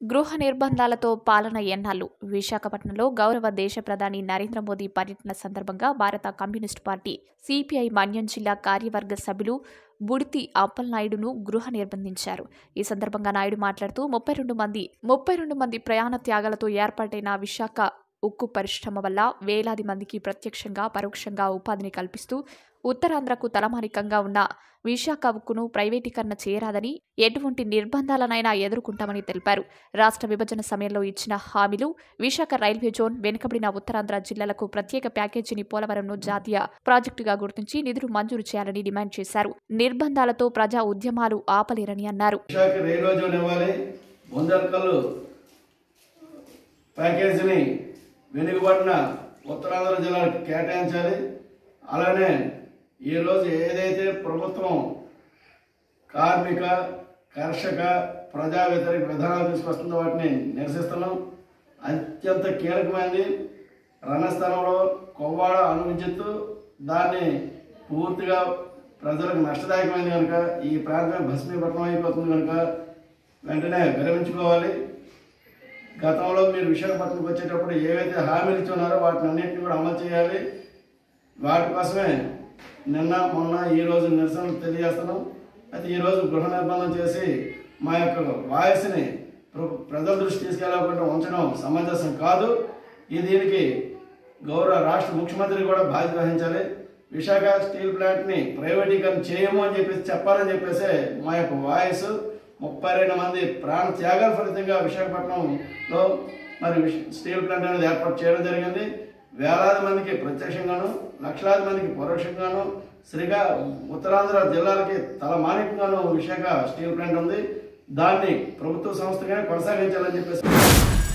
గృహ నిర్బంధాలతో పాలన ఎన్నాళ్ళు విశాఖపట్నంలో గౌరవ దేశ ప్రధాని నరేంద్ర మోదీ పర్యటన సందర్భంగా భారత కమ్యూనిస్టు పార్టీ సిపిఐ మన్యం జిల్లా కార్యవర్గ సభ్యులు బుడితి అప్పలనాయుడును గృహ నిర్బంధించారు ఈ సందర్భంగా నాయుడు మాట్లాడుతూ ముప్పై రెండు మంది ముప్పై రెండు మంది ప్రయాణ త్యాగాలతో ఏర్పాటైన విశాఖ ఉక్కు పరిశ్రమ వల్ల వేలాది మందికి ప్రత్యక్షంగా పరోక్షంగా ఉపాధిని కల్పిస్తూ ఉత్తరాంధ్రకు తలమానికంగా ఉన్న విశాఖ ఉక్కును ప్రైవేటీకరణ చేయరాదని ఎటువంటి నిర్బంధాలనైనా ఎదుర్కొంటామని తెలిపారు రాష్ట్ర విభజన సమయంలో ఇచ్చిన హామీలు విశాఖ రైల్వే జోన్ వెనుకబడిన ఉత్తరాంధ్ర జిల్లాలకు ప్రత్యేక ప్యాకేజీని పోలవరంను జాతీయ ప్రాజెక్టుగా గుర్తించి నిధులు మంజూరు చేయాలని డిమాండ్ చేశారు నిర్బంధాలతో ప్రజా ఉద్యమాలు ఆపలేరని అన్నారు విశాఖ రైల్వే జోన్ ఇవ్వాలి బొందర్కల్లు ప్యాకేజీని వెనుకబడిన ఉత్తరాంధ్ర జిల్లాలకు కేటాయించాలి అలానే ఈరోజు ఏదైతే ప్రభుత్వం కార్మిక కర్షక ప్రజా వ్యతిరేక విధానాలు తీసుకొస్తుందో వాటిని నిరసిస్తున్నాం అత్యంత కీలకమైనది రణస్థలంలో కొవ్వాడ అణు విద్యుత్తు దాన్ని పూర్తిగా ప్రజలకు నష్టదాయకమైంది కనుక ఈ ప్రాంతం భస్మీపట్నం అయిపోతుంది కనుక వెంటనే విరమించుకోవాలి గతంలో మీరు విశాఖపట్నంకి వచ్చేటప్పుడు ఏవైతే హామీలు ఇచ్చున్నారో వాటిని అన్నింటినీ కూడా అమలు చేయాలి వాటి కోసమే నిన్న మొన్న ఈ రోజు నిరసన తెలియజేస్తున్నాం అయితే ఈ రోజు గృహ నిర్బంధం చేసి మా యొక్క వాయిస్ని ప్ర- ప్రజల దృష్టి తీసుకెళ్ళకుండా ఉంచడం సమంజసం కాదు ఈ దీనికి గౌరవ రాష్ట్ర ముఖ్యమంత్రి కూడా బాధ్యత వహించాలి విశాఖ స్టీల్ ప్లాంట్ని ప్రైవేటీకరణ చేయము అని చెప్పేసి చెప్పాలని చెప్పేసి మా యొక్క వాయిస్ ముప్పై రెండు మంది ప్రాణ త్యాగాల ఫలితంగా విశాఖపట్నంలో మరి విశ- స్టీల్ ప్లాంట్ అనేది ఏర్పాటు చేయడం జరిగింది వేలాది మందికి ప్రత్యక్షంగాను లక్షలాది మందికి పరోక్షంగాను శ్రీగా ఉత్తరాంధ్ర జిల్లాలకి తలమానికంగాను విశాఖ స్టీల్ ప్లాంట్ ఉంది దాన్ని ప్రభుత్వ సంస్థగానే కొనసాగించాలని చెప్పేసి